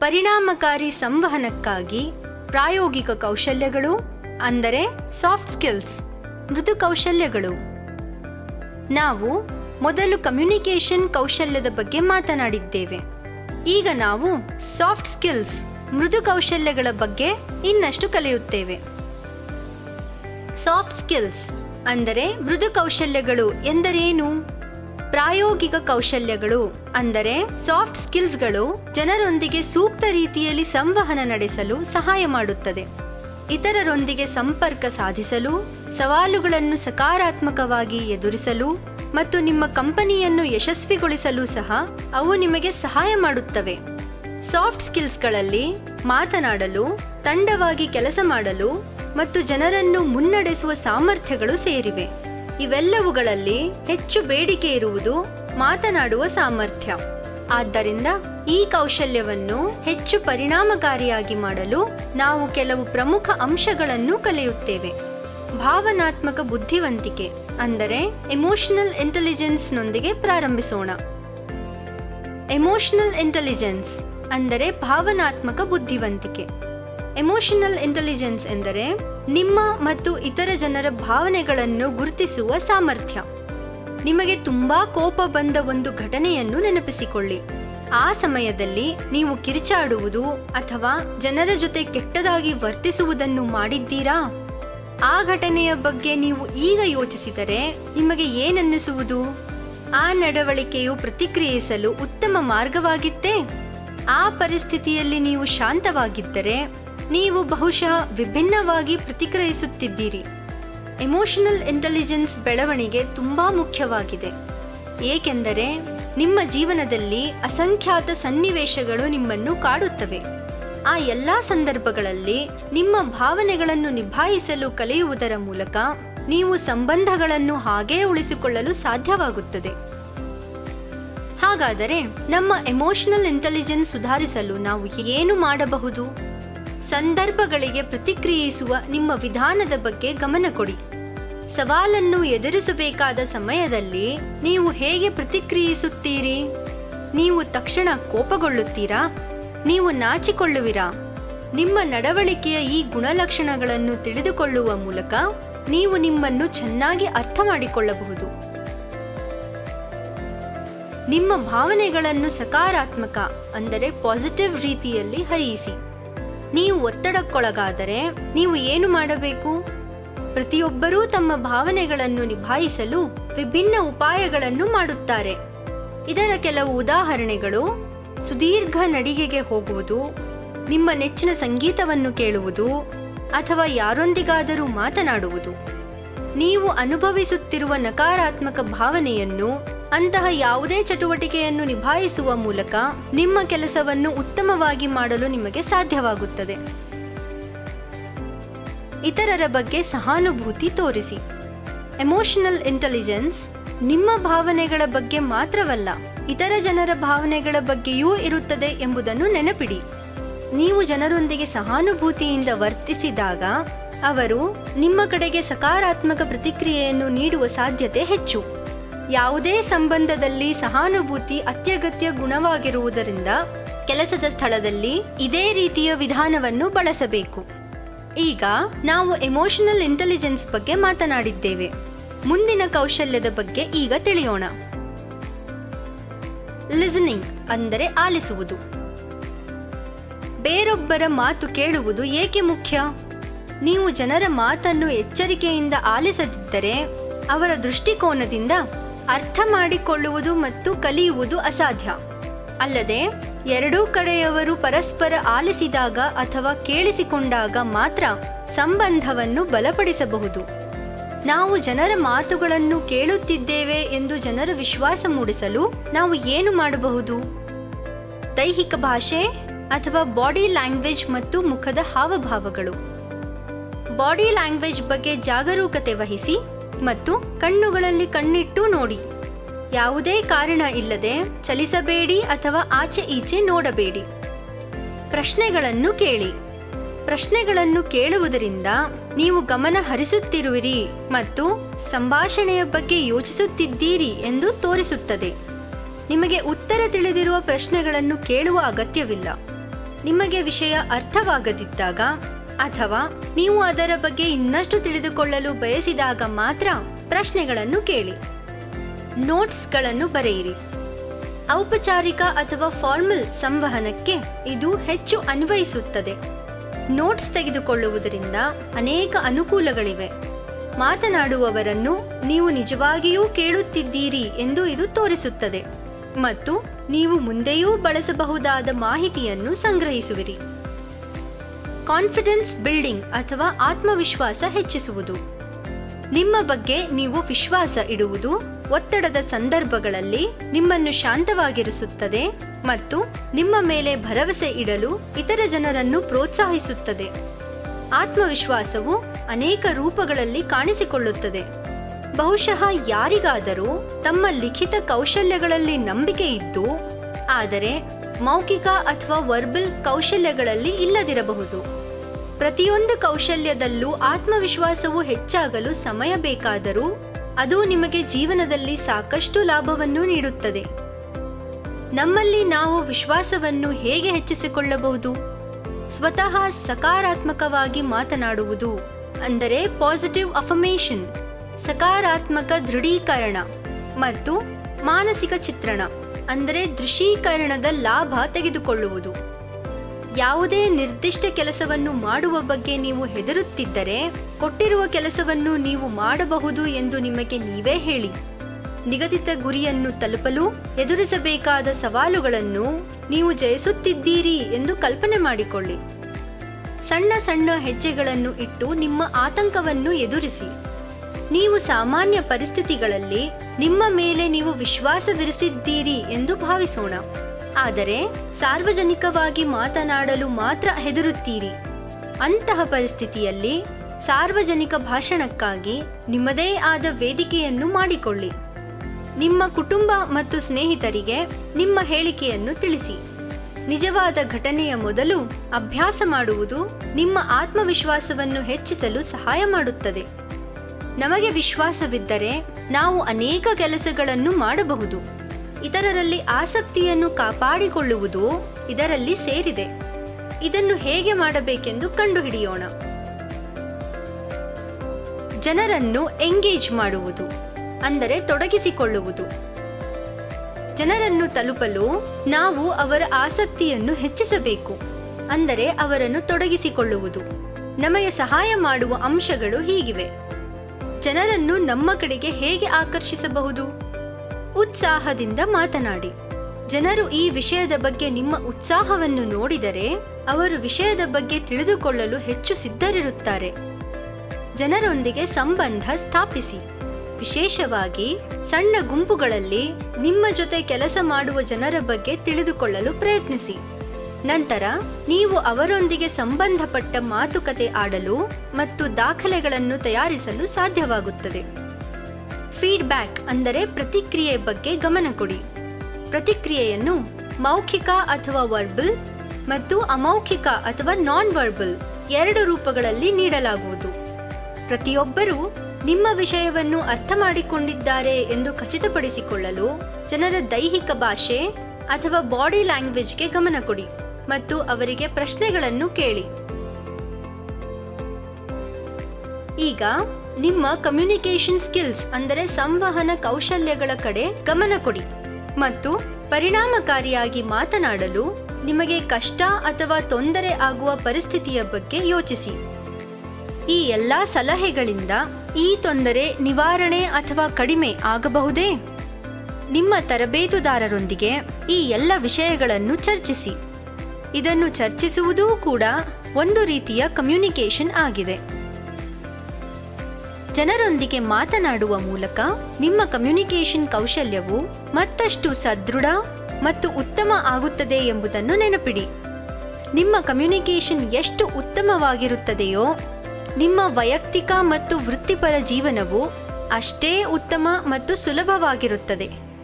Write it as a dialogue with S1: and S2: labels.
S1: ಪರಿಣಾಮಕಾರಿ ಸಂವಹನಕ್ಕಾಗಿ ಪ್ರಾಯೋಗಿಕ ಕೌಶಲ್ಯಗಳು ಅಂದರೆ ಸಾಫ್ಟ್ ಸ್ಕಿಲ್ಸ್ ಮೃದು ಕೌಶಲ್ಯಗಳು ನಾವು ಮೊದಲು ಕಮ್ಯುನಿಕೇಷನ್ ಕೌಶಲ್ಯದ ಬಗ್ಗೆ ಮಾತನಾಡಿದ್ದೇವೆ ಈಗ ನಾವು ಸಾಫ್ಟ್ ಸ್ಕಿಲ್ಸ್ ಮೃದು ಕೌಶಲ್ಯಗಳ ಬಗ್ಗೆ ಇನ್ನಷ್ಟು ಕಲಿಯುತ್ತೇವೆ ಸಾಫ್ಟ್ ಸ್ಕಿಲ್ಸ್ ಅಂದರೆ ಮೃದು ಕೌಶಲ್ಯಗಳು ಎಂದರೇನು ಪ್ರಾಯೋಗಿಕ ಕೌಶಲ್ಯಗಳು ಅಂದರೆ ಸಾಫ್ಟ್ ಸ್ಕಿಲ್ಸ್ಗಳು ಜನರೊಂದಿಗೆ ಸೂಕ್ತ ರೀತಿಯಲ್ಲಿ ಸಂವಹನ ನಡೆಸಲು ಸಹಾಯ ಮಾಡುತ್ತದೆ ಇತರರೊಂದಿಗೆ ಸಂಪರ್ಕ ಸಾಧಿಸಲು ಸವಾಲುಗಳನ್ನು ಸಕಾರಾತ್ಮಕವಾಗಿ ಎದುರಿಸಲು ಮತ್ತು ನಿಮ್ಮ ಕಂಪನಿಯನ್ನು ಯಶಸ್ವಿಗೊಳಿಸಲು ಸಹ ಅವು ನಿಮಗೆ ಸಹಾಯ ಮಾಡುತ್ತವೆ ಸಾಫ್ಟ್ ಸ್ಕಿಲ್ಸ್ಗಳಲ್ಲಿ ಮಾತನಾಡಲು ತಂಡವಾಗಿ ಕೆಲಸ ಮಾಡಲು ಮತ್ತು ಜನರನ್ನು ಮುನ್ನಡೆಸುವ ಸಾಮರ್ಥ್ಯಗಳು ಸೇರಿವೆ ಇವೆಲ್ಲವುಗಳಲ್ಲಿ ಹೆಚ್ಚು ಬೇಡಿಕೆ ಇರುವುದು ಮಾತನಾಡುವ ಸಾಮರ್ಥ್ಯ ಆದ್ದರಿಂದ ಈ ಕೌಶಲ್ಯವನ್ನು ಹೆಚ್ಚು ಪರಿಣಾಮಕಾರಿಯಾಗಿ ಮಾಡಲು ನಾವು ಕೆಲವು ಪ್ರಮುಖ ಅಂಶಗಳನ್ನು ಕಲಿಯುತ್ತೇವೆ ಭಾವನಾತ್ಮಕ ಬುದ್ಧಿವಂತಿಕೆ ಅಂದರೆ ಎಮೋಷನಲ್ ಇಂಟೆಲಿಜೆನ್ಸ್ನೊಂದಿಗೆ ಪ್ರಾರಂಭಿಸೋಣ ಎಮೋಷನಲ್ ಇಂಟೆಲಿಜೆನ್ಸ್ ಅಂದರೆ ಭಾವನಾತ್ಮಕ ಬುದ್ಧಿವಂತಿಕೆ ಎಮೋಷನಲ್ ಇಂಟೆಲಿಜೆನ್ಸ್ ಎಂದರೆ ನಿಮ್ಮ ಮತ್ತು ಇತರ ಜನರ ಭಾವನೆಗಳನ್ನು ಗುರುತಿಸುವ ಸಾಮರ್ಥ್ಯ ನಿಮಗೆ ತುಂಬಾ ಕೋಪ ಬಂದ ಒಂದು ಘಟನೆಯನ್ನು ನೆನಪಿಸಿಕೊಳ್ಳಿ ಆ ಸಮಯದಲ್ಲಿ ನೀವು ಕಿರಿಚಾಡುವುದು ಅಥವಾ ಜನರ ಜೊತೆ ಕೆಟ್ಟದಾಗಿ ವರ್ತಿಸುವುದನ್ನು ಮಾಡಿದ್ದೀರಾ ಆ ಘಟನೆಯ ಬಗ್ಗೆ ನೀವು ಈಗ ಯೋಚಿಸಿದರೆ ನಿಮಗೆ ಏನನ್ನಿಸುವುದು ಆ ನಡವಳಿಕೆಯು ಪ್ರತಿಕ್ರಿಯಿಸಲು ಉತ್ತಮ ಮಾರ್ಗವಾಗಿತ್ತೇ ಆ ಪರಿಸ್ಥಿತಿಯಲ್ಲಿ ನೀವು ಶಾಂತವಾಗಿದ್ದರೆ ನೀವು ಬಹುಶಃ ವಿಭಿನ್ನವಾಗಿ ಪ್ರತಿಕ್ರಿಯಿಸುತ್ತಿದ್ದೀರಿ ಎಮೋಷನಲ್ ಇಂಟೆಲಿಜೆನ್ಸ್ ಬೆಳವಣಿಗೆ ತುಂಬಾ ಮುಖ್ಯವಾಗಿದೆ ಏಕೆಂದರೆ ನಿಮ್ಮ ಜೀವನದಲ್ಲಿ ಅಸಂಖ್ಯಾತ ಸನ್ನಿವೇಶಗಳು ನಿಮ್ಮನ್ನು ಕಾಡುತ್ತವೆ ಆ ಎಲ್ಲ ಸಂದರ್ಭಗಳಲ್ಲಿ ನಿಮ್ಮ ಭಾವನೆಗಳನ್ನು ನಿಭಾಯಿಸಲು ಕಲಿಯುವುದರ ಮೂಲಕ ನೀವು ಸಂಬಂಧಗಳನ್ನು ಹಾಗೇ ಉಳಿಸಿಕೊಳ್ಳಲು ಸಾಧ್ಯವಾಗುತ್ತದೆ ಹಾಗಾದರೆ ನಮ್ಮ ಎಮೋಷನಲ್ ಇಂಟೆಲಿಜೆನ್ಸ್ ಸುಧಾರಿಸಲು ನಾವು ಏನು ಮಾಡಬಹುದು ಸಂದರ್ಭಗಳಿಗೆ ಪ್ರತಿಕ್ರಿಯಿಸುವ ನಿಮ್ಮ ವಿಧಾನದ ಬಗ್ಗೆ ಗಮನ ಕೊಡಿ ಸವಾಲನ್ನು ಎದುರಿಸಬೇಕಾದ ಸಮಯದಲ್ಲಿ ನೀವು ಹೇಗೆ ಪ್ರತಿಕ್ರಿಯಿಸುತ್ತೀರಿ ನೀವು ತಕ್ಷಣ ಕೋಪಗೊಳ್ಳುತ್ತೀರಾ ನೀವು ನಾಚಿಕೊಳ್ಳುವಿರಾ ನಿಮ್ಮ ನಡವಳಿಕೆಯ ಈ ಗುಣಲಕ್ಷಣಗಳನ್ನು ತಿಳಿದುಕೊಳ್ಳುವ ಮೂಲಕ ನೀವು ನಿಮ್ಮನ್ನು ಚೆನ್ನಾಗಿ ಅರ್ಥ ಮಾಡಿಕೊಳ್ಳಬಹುದು ನಿಮ್ಮ ಭಾವನೆಗಳನ್ನು ಸಕಾರಾತ್ಮಕ ಅಂದರೆ ಪಾಸಿಟಿವ್ ರೀತಿಯಲ್ಲಿ ಹರಿಯಿಸಿ ನೀವು ಒತ್ತಡಕ್ಕೊಳಗಾದರೆ ನೀವು ಏನು ಮಾಡಬೇಕು ಪ್ರತಿಯೊಬ್ಬರೂ ತಮ್ಮ ಭಾವನೆಗಳನ್ನು ನಿಭಾಯಿಸಲು ವಿಭಿನ್ನ ಉಪಾಯಗಳನ್ನು ಮಾಡುತ್ತಾರೆ ಇದರ ಕೆಲವು ಉದಾಹರಣೆಗಳು ಸುದೀರ್ಘ ನಡಿಗೆಗೆ ಹೋಗುವುದು ನಿಮ್ಮ ನೆಚ್ಚಿನ ಸಂಗೀತವನ್ನು ಕೇಳುವುದು ಅಥವಾ ಯಾರೊಂದಿಗಾದರೂ ಮಾತನಾಡುವುದು ನೀವು ಅನುಭವಿಸುತ್ತಿರುವ ನಕಾರಾತ್ಮಕ ಭಾವನೆಯನ್ನು ಅಂತಹ ಯಾವುದೇ ಚಟುವಟಿಕೆಯನ್ನು ನಿಭಾಯಿಸುವ ಮೂಲಕ ನಿಮ್ಮ ಕೆಲಸವನ್ನು ಉತ್ತಮವಾಗಿ ಮಾಡಲು ನಿಮಗೆ ಸಾಧ್ಯವಾಗುತ್ತದೆ ಇತರರ ಬಗ್ಗೆ ಸಹಾನುಭೂತಿ ತೋರಿಸಿ ಎಮೋಷನಲ್ ಇಂಟೆಲಿಜೆನ್ಸ್ ನಿಮ್ಮ ಭಾವನೆಗಳ ಬಗ್ಗೆ ಮಾತ್ರವಲ್ಲ ಇತರ ಜನರ ಭಾವನೆಗಳ ಬಗ್ಗೆಯೂ ಇರುತ್ತದೆ ಎಂಬುದನ್ನು ನೆನಪಿಡಿ ನೀವು ಜನರೊಂದಿಗೆ ಸಹಾನುಭೂತಿಯಿಂದ ವರ್ತಿಸಿದಾಗ ಅವರು ನಿಮ್ಮ ಕಡೆಗೆ ಸಕಾರಾತ್ಮಕ ಪ್ರತಿಕ್ರಿಯೆಯನ್ನು ನೀಡುವ ಸಾಧ್ಯತೆ ಹೆಚ್ಚು ಯಾವುದೇ ಸಂಬಂಧದಲ್ಲಿ ಸಹಾನುಭೂತಿ ಅತ್ಯಗತ್ಯ ಗುಣವಾಗಿರುವುದರಿಂದ ಕೆಲಸದ ಸ್ಥಳದಲ್ಲಿ ಇದೇ ರೀತಿಯ ವಿಧಾನವನ್ನು ಬಳಸಬೇಕು ಈಗ ನಾವು ಎಮೋಷನಲ್ ಇಂಟೆಲಿಜೆನ್ಸ್ ಬಗ್ಗೆ ಮಾತನಾಡಿದ್ದೇವೆ ಮುಂದಿನ ಕೌಶಲ್ಯದ ಬಗ್ಗೆ ಈಗ ತಿಳಿಯೋಣ ಲಿಸನಿಂಗ್ ಅಂದರೆ ಆಲಿಸುವುದು ಬೇರೊಬ್ಬರ ಮಾತು ಕೇಳುವುದು ಏಕೆ ಮುಖ್ಯ ನೀವು ಜನರ ಮಾತನ್ನು ಎಚ್ಚರಿಕೆಯಿಂದ ಆಲಿಸದಿದ್ದರೆ ಅವರ ದೃಷ್ಟಿಕೋನದಿಂದ ಅರ್ಥ ಮಾಡಿಕೊಳ್ಳುವುದು ಮತ್ತು ಕಲಿಯುವುದು ಅಸಾಧ್ಯ ಅಲ್ಲದೆ ಎರಡೂ ಕಡೆಯವರು ಪರಸ್ಪರ ಆಲಿಸಿದಾಗ ಅಥವಾ ಕೇಳಿಸಿಕೊಂಡಾಗ ಮಾತ್ರ ಸಂಬಂಧವನ್ನು ಬಲಪಡಿಸಬಹುದು ನಾವು ಜನರ ಮಾತುಗಳನ್ನು ಕೇಳುತ್ತಿದ್ದೇವೆ ಎಂದು ಜನರ ವಿಶ್ವಾಸ ಮೂಡಿಸಲು ನಾವು ಏನು ಮಾಡಬಹುದು ದೈಹಿಕ ಭಾಷೆ ಅಥವಾ ಬಾಡಿ ಲ್ಯಾಂಗ್ವೇಜ್ ಮತ್ತು ಮುಖದ ಹಾವಭಾವಗಳು ಬಾಡಿ ಲ್ಯಾಂಗ್ವೇಜ್ ಬಗ್ಗೆ ಜಾಗರೂಕತೆ ವಹಿಸಿ ಮತ್ತು ಕಣ್ಣುಗಳಲ್ಲಿ ಕಣ್ಣಿಟ್ಟು ನೋಡಿ ಯಾವುದೇ ಕಾರಣ ಇಲ್ಲದೆ ಚಲಿಸಬೇಡಿ ಅಥವಾ ಆಚೆ ಈಚೆ ನೋಡಬೇಡಿ ಪ್ರಶ್ನೆಗಳನ್ನು ಕೇಳಿ ಪ್ರಶ್ನೆಗಳನ್ನು ಕೇಳುವುದರಿಂದ ನೀವು ಗಮನ ಹರಿಸುತ್ತಿರುವಿರಿ ಮತ್ತು ಸಂಭಾಷಣೆಯ ಬಗ್ಗೆ ಯೋಚಿಸುತ್ತಿದ್ದೀರಿ ಎಂದು ತೋರಿಸುತ್ತದೆ ನಿಮಗೆ ಉತ್ತರ ತಿಳಿದಿರುವ ಪ್ರಶ್ನೆಗಳನ್ನು ಕೇಳುವ ಅಗತ್ಯವಿಲ್ಲ ನಿಮಗೆ ವಿಷಯ ಅರ್ಥವಾಗದಿದ್ದಾಗ ಅಥವಾ ನೀವು ಅದರ ಬಗ್ಗೆ ಇನ್ನಷ್ಟು ತಿಳಿದುಕೊಳ್ಳಲು ಬಯಸಿದಾಗ ಮಾತ್ರ ಪ್ರಶ್ನೆಗಳನ್ನು ಕೇಳಿ ನೋಟ್ಸ್ಗಳನ್ನು ಬರೆಯಿರಿ ಔಪಚಾರಿಕ ಅಥವಾ ಫಾರ್ಮಲ್ ಸಂವಹನಕ್ಕೆ ಇದು ಹೆಚ್ಚು ಅನ್ವಯಿಸುತ್ತದೆ ನೋಟ್ಸ್ ತೆಗೆದುಕೊಳ್ಳುವುದರಿಂದ ಅನೇಕ ಅನುಕೂಲಗಳಿವೆ ಮಾತನಾಡುವವರನ್ನು ನೀವು ನಿಜವಾಗಿಯೂ ಕೇಳುತ್ತಿದ್ದೀರಿ ಎಂದು ಇದು ತೋರಿಸುತ್ತದೆ ಮತ್ತು ನೀವು ಮುಂದೆಯೂ ಬಳಸಬಹುದಾದ ಮಾಹಿತಿಯನ್ನು ಸಂಗ್ರಹಿಸುವಿರಿ ಕಾನ್ಫಿಡೆನ್ಸ್ ಬಿಲ್ಡಿಂಗ್ ಅಥವಾ ಆತ್ಮವಿಶ್ವಾಸ ಹೆಚ್ಚಿಸುವುದು ನಿಮ್ಮ ಬಗ್ಗೆ ನೀವು ವಿಶ್ವಾಸ ಇಡುವುದು ಒತ್ತಡದ ಸಂದರ್ಭಗಳಲ್ಲಿ ನಿಮ್ಮನ್ನು ಶಾಂತವಾಗಿರಿಸುತ್ತದೆ ಮತ್ತು ನಿಮ್ಮ ಮೇಲೆ ಭರವಸೆ ಇಡಲು ಇತರ ಜನರನ್ನು ಪ್ರೋತ್ಸಾಹಿಸುತ್ತದೆ ಆತ್ಮವಿಶ್ವಾಸವು ಅನೇಕ ರೂಪಗಳಲ್ಲಿ ಕಾಣಿಸಿಕೊಳ್ಳುತ್ತದೆ ಬಹುಶಃ ಯಾರಿಗಾದರೂ ತಮ್ಮ ಲಿಖಿತ ಕೌಶಲ್ಯಗಳಲ್ಲಿ ನಂಬಿಕೆ ಇದ್ದು ಆದರೆ ಮೌಖಿಕ ಅಥವಾ ವರ್ಬಲ್ ಕೌಶಲ್ಯಗಳಲ್ಲಿ ಇಲ್ಲದಿರಬಹುದು ಪ್ರತಿಯೊಂದು ಕೌಶಲ್ಯದಲ್ಲೂ ಆತ್ಮವಿಶ್ವಾಸವು ಹೆಚ್ಚಾಗಲು ಸಮಯ ಬೇಕಾದರೂ ಅದು ನಿಮಗೆ ಜೀವನದಲ್ಲಿ ಸಾಕಷ್ಟು ಲಾಭವನ್ನು ನೀಡುತ್ತದೆ ನಮ್ಮಲ್ಲಿ ನಾವು ವಿಶ್ವಾಸವನ್ನು ಹೇಗೆ ಹೆಚ್ಚಿಸಿಕೊಳ್ಳಬಹುದು ಸ್ವತಃ ಸಕಾರಾತ್ಮಕವಾಗಿ ಮಾತನಾಡುವುದು ಅಂದರೆ ಪಾಸಿಟಿವ್ ಅಫಮೇಷನ್ ಸಕಾರಾತ್ಮಕ ದೃಢೀಕರಣ ಮತ್ತು ಮಾನಸಿಕ ಚಿತ್ರಣ ಅಂದರೆ ದೃಶ್ಯೀಕರಣದ ಲಾಭ ತೆಗೆದುಕೊಳ್ಳುವುದು ಯಾವುದೇ ನಿರ್ದಿಷ್ಟ ಕೆಲಸವನ್ನು ಮಾಡುವ ಬಗ್ಗೆ ನೀವು ಹೆದರುತ್ತಿದ್ದರೆ ಕೊಟ್ಟಿರುವ ಕೆಲಸವನ್ನು ನೀವು ಮಾಡಬಹುದು ಎಂದು ನಿಮಗೆ ನೀವೇ ಹೇಳಿ ನಿಗದಿತ ಗುರಿಯನ್ನು ತಲುಪಲು ಎದುರಿಸಬೇಕಾದ ಸವಾಲುಗಳನ್ನು ನೀವು ಜಯಿಸುತ್ತಿದ್ದೀರಿ ಎಂದು ಕಲ್ಪನೆ ಮಾಡಿಕೊಳ್ಳಿ ಸಣ್ಣ ಸಣ್ಣ ಹೆಜ್ಜೆಗಳನ್ನು ಇಟ್ಟು ನಿಮ್ಮ ಆತಂಕವನ್ನು ಎದುರಿಸಿ ನೀವು ಸಾಮಾನ್ಯ ಪರಿಸ್ಥಿತಿಗಳಲ್ಲಿ ನಿಮ್ಮ ಮೇಲೆ ನೀವು ವಿಶ್ವಾಸವಿರಿಸಿದ್ದೀರಿ ಎಂದು ಭಾವಿಸೋಣ ಆದರೆ ಸಾರ್ವಜನಿಕವಾಗಿ ಮಾತನಾಡಲು ಮಾತ್ರ ಹೆದರುತ್ತೀರಿ ಅಂತಹ ಪರಿಸ್ಥಿತಿಯಲ್ಲಿ ಸಾರ್ವಜನಿಕ ಭಾಷಣಕ್ಕಾಗಿ ನಿಮ್ಮದೇ ಆದ ವೇದಿಕೆಯನ್ನು ಮಾಡಿಕೊಳ್ಳಿ ನಿಮ್ಮ ಕುಟುಂಬ ಮತ್ತು ಸ್ನೇಹಿತರಿಗೆ ನಿಮ್ಮ ಹೇಳಿಕೆಯನ್ನು ತಿಳಿಸಿ ನಿಜವಾದ ಘಟನೆಯ ಮೊದಲು ಅಭ್ಯಾಸ ಮಾಡುವುದು ನಿಮ್ಮ ಆತ್ಮವಿಶ್ವಾಸವನ್ನು ಹೆಚ್ಚಿಸಲು ಸಹಾಯ ಮಾಡುತ್ತದೆ ನಮಗೆ ವಿಶ್ವಾಸವಿದ್ದರೆ ನಾವು ಅನೇಕ ಕೆಲಸಗಳನ್ನು ಮಾಡಬಹುದು ಇತರರಲ್ಲಿ ಆಸಕ್ತಿಯನ್ನು ಕಾಪಾಡಿಕೊಳ್ಳುವುದು ಇದರಲ್ಲಿ ಸೇರಿದೆ ಇದನ್ನು ಹೇಗೆ ಮಾಡಬೇಕೆಂದು ಕಂಡುಹಿಡಿಯೋಣ ಜನರನ್ನು ಎಂಗೇಜ್ ಮಾಡುವುದು ಅಂದರೆ ತೊಡಗಿಸಿಕೊಳ್ಳುವುದು ಜನರನ್ನು ತಲುಪಲು ನಾವು ಅವರ ಆಸಕ್ತಿಯನ್ನು ಹೆಚ್ಚಿಸಬೇಕು ಅಂದರೆ ಅವರನ್ನು ತೊಡಗಿಸಿಕೊಳ್ಳುವುದು ನಮಗೆ ಸಹಾಯ ಮಾಡುವ ಅಂಶಗಳು ಹೀಗಿವೆ ಜನರನ್ನು ನಮ್ಮ ಕಡೆಗೆ ಹೇಗೆ ಆಕರ್ಷಿಸಬಹುದು ಉತ್ಸಾಹದಿಂದ ಮಾತನಾಡಿ ಜನರು ಈ ವಿಷಯದ ಬಗ್ಗೆ ನಿಮ್ಮ ಉತ್ಸಾಹವನ್ನು ನೋಡಿದರೆ ಅವರು ವಿಷಯದ ಬಗ್ಗೆ ತಿಳಿದುಕೊಳ್ಳಲು ಹೆಚ್ಚು ಸಿದ್ಧರಿರುತ್ತಾರೆ ಜನರೊಂದಿಗೆ ಸಂಬಂಧ ಸ್ಥಾಪಿಸಿ ವಿಶೇಷವಾಗಿ ಸಣ್ಣ ಗುಂಪುಗಳಲ್ಲಿ ನಿಮ್ಮ ಜೊತೆ ಕೆಲಸ ಮಾಡುವ ಜನರ ಬಗ್ಗೆ ತಿಳಿದುಕೊಳ್ಳಲು ಪ್ರಯತ್ನಿಸಿ ನಂತರ ನೀವು ಅವರೊಂದಿಗೆ ಸಂಬಂಧಪಟ್ಟ ಮಾತುಕತೆ ಆಡಲು ಮತ್ತು ದಾಖಲೆಗಳನ್ನು ತಯಾರಿಸಲು ಸಾಧ್ಯವಾಗುತ್ತದೆ ಫೀಡ್ಬ್ಯಾಕ್ ಅಂದರೆ ಪ್ರತಿಕ್ರಿಯೆ ಬಗ್ಗೆ ಗಮನ ಕೊಡಿ ಪ್ರತಿಕ್ರಿಯೆಯನ್ನು ಮೌಖಿಕ ಅಥವಾ ವರ್ಬಲ್ ಮತ್ತು ಅಮೌಖಿಕ ಅಥವಾ ನಾನ್ ವರ್ಬಲ್ ಎರಡು ರೂಪಗಳಲ್ಲಿ ನೀಡಲಾಗುವುದು ಪ್ರತಿಯೊಬ್ಬರೂ ನಿಮ್ಮ ವಿಷಯವನ್ನು ಅರ್ಥ ಮಾಡಿಕೊಂಡಿದ್ದಾರೆ ಎಂದು ಖಚಿತಪಡಿಸಿಕೊಳ್ಳಲು ಜನರ ದೈಹಿಕ ಭಾಷೆ ಅಥವಾ ಬಾಡಿ ಲ್ಯಾಂಗ್ವೇಜ್ಗೆ ಗಮನ ಕೊಡಿ ಮತ್ತು ಅವರಿಗೆ ಪ್ರಶ್ನೆಗಳನ್ನು ಕೇಳಿ ಈಗ ನಿಮ್ಮ ಕಮ್ಯುನಿಕೇಷನ್ ಸ್ಕಿಲ್ಸ್ ಅಂದರೆ ಸಂವಹನ ಕೌಶಲ್ಯಗಳ ಕಡೆ ಗಮನ ಕೊಡಿ ಮತ್ತು ಪರಿಣಾಮಕಾರಿಯಾಗಿ ಮಾತನಾಡಲು ನಿಮಗೆ ಕಷ್ಟ ಅಥವಾ ತೊಂದರೆ ಆಗುವ ಪರಿಸ್ಥಿತಿಯ ಬಗ್ಗೆ ಯೋಚಿಸಿ ಈ ಎಲ್ಲ ಸಲಹೆಗಳಿಂದ ಈ ತೊಂದರೆ ನಿವಾರಣೆ ಅಥವಾ ಕಡಿಮೆ ಆಗಬಹುದೇ ನಿಮ್ಮ ತರಬೇತುದಾರರೊಂದಿಗೆ ಈ ಎಲ್ಲ ವಿಷಯಗಳನ್ನು ಚರ್ಚಿಸಿ ಇದನ್ನು ಚರ್ಚಿಸುವುದೂ ಕೂಡ ಒಂದು ರೀತಿಯ ಕಮ್ಯುನಿಕೇಷನ್ ಆಗಿದೆ ಜನರೊಂದಿಗೆ ಮಾತನಾಡುವ ಮೂಲಕ ನಿಮ್ಮ ಕಮ್ಯುನಿಕೇಷನ್ ಕೌಶಲ್ಯವು ಮತ್ತಷ್ಟು ಸದೃಢ ಮತ್ತು ಉತ್ತಮ ಆಗುತ್ತದೆ ಎಂಬುದನ್ನು ನೆನಪಿಡಿ ನಿಮ್ಮ ಕಮ್ಯುನಿಕೇಷನ್ ಎಷ್ಟು ಉತ್ತಮವಾಗಿರುತ್ತದೆಯೋ ನಿಮ್ಮ ವೈಯಕ್ತಿಕ ಮತ್ತು ವೃತ್ತಿಪರ ಜೀವನವು ಅಷ್ಟೇ ಉತ್ತಮ ಮತ್ತು ಸುಲಭವಾಗಿರುತ್ತದೆ